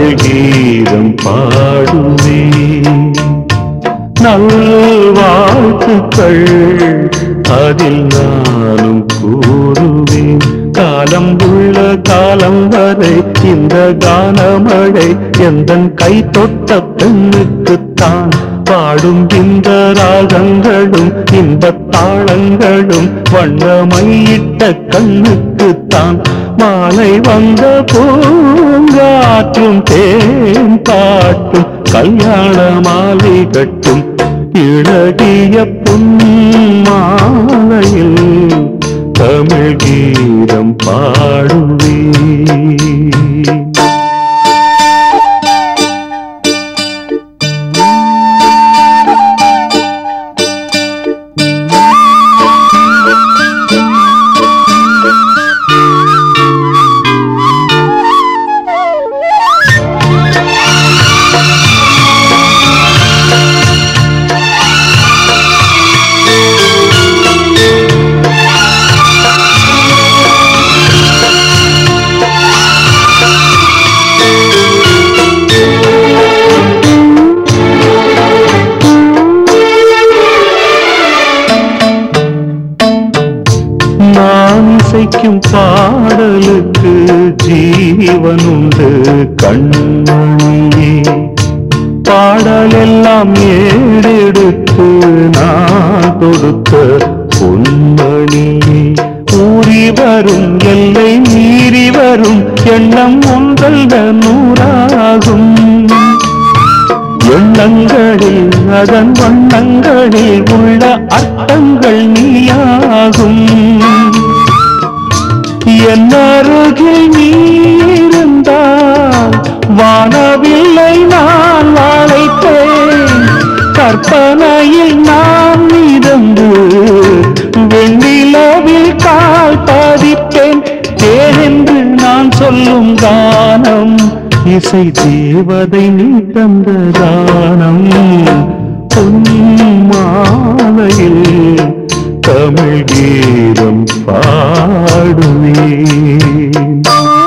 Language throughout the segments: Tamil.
தமிழ் கீதம் பாடுவேன் நல்வாழ்த்துக்கள் அதில் நானும் கூறுவேன் காலம் உள்ள காலம் வரை இந்த கானமழை எந்த கை தொட்ட பெண்ணுக்குத்தான் பாடும் இந்த ராகங்களும் இன்பத் தாளங்களும் வண்ணமையிட்ட கண்ணுக்குத்தான் மாலை வந்த பூங்காற்றும் தேன் பாட்டும் கல்யாண மாலை கட்டும் இழகிய பொன்மாலையில் தமிழ் கீதம் பாடுவேன் நான் இசைக்கும் பாடலுக்கு ஜீவனுண்டு கண்மணியே பாடலெல்லாம் ஏடெடுத்து நான் தொடுத்த பொன்மணியே ஊறி வரும் எல்லை மீறி வரும் எண்ணம் ஒன்றல்ல நூறாகும் எண்ணங்களில் அதன் வண்ணங்களில் உள்ள அர்த்தங்கள் நீயாகும் என் அருகில் நீ இருந்தால் வானவில்லை நான் வாழைத்தேன் கற்பனையில் நான் மிதந்து வெண்ணிலவில் கால் பாதிப்பேன் தேனென்று நான் சொல்லும் கானம் இசை தேவதை நீ தந்த தானம் பொன்மாலையில் தமிழ் கீதம் பாடுவேன்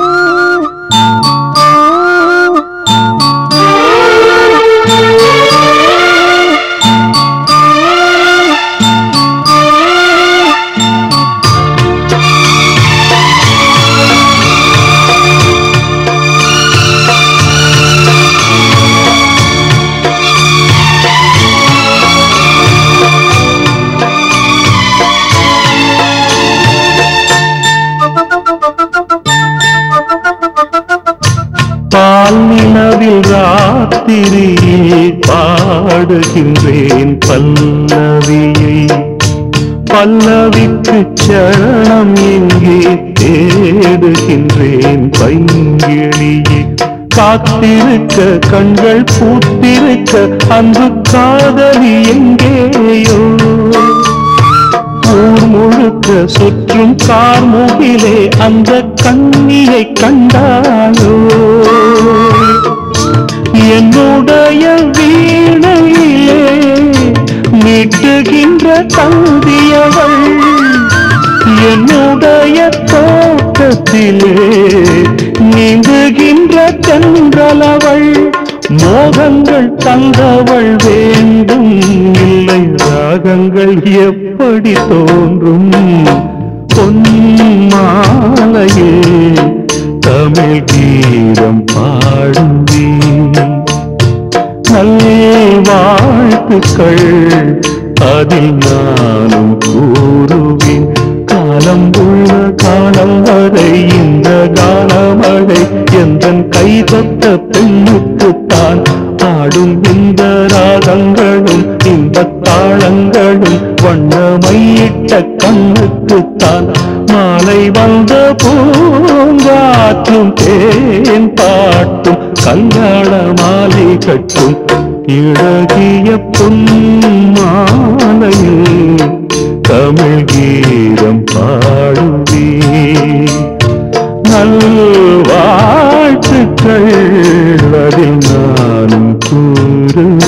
பால் நிலவில் ராத்திரியில் பாடுகின்றேன் பல்லவியை பல்லவிக்கு சரணம் எங்கே தேடுகின்றேன் பைங்கிளியே காத்திருக்க கண்கள் பூத்திருக்க அன்பு காதலி எங்கேயோ ஊர் முழுக்க சுற்றும் கார்முகிலே அந்த கண்ணியை கண்டாயோ என்னுடைய வீணையிலே மீட்டுகின்ற தந்தியவள் என்னுடைய தோட்டத்திலே நீந்துகின்ற தென்றலவள் மோகங்கள் தந்தவள் வேண்டும் இல்லை ராகங்கள் எப்படி தோன்றும் பொன்மாலையில் தமிழ் கீதம் பாடுவேன் நல்வாழ்த்துக்கள் அதில் நானும் கூறுவேன் காலம் உள்ள காலம் வரை இந்த காலமழை எந்த கை தொட்ட பெண்ணுக்குத்தான் ஆடும் இந்த ராகங்களும் இன்பத் தாளங்களும் வண்ணமையிட்ட கண்ணுக்குத்தான் மாலை வந்த பூங்காற்றும் தேன் பாட்டும் கல்யாண மாலை கட்டும் இழகிய பொன்மாலையில் தமிழ் கீதம் பாடுவே நல்வாழ்த்துக்கள் அதில் நானும் கூறுவேன்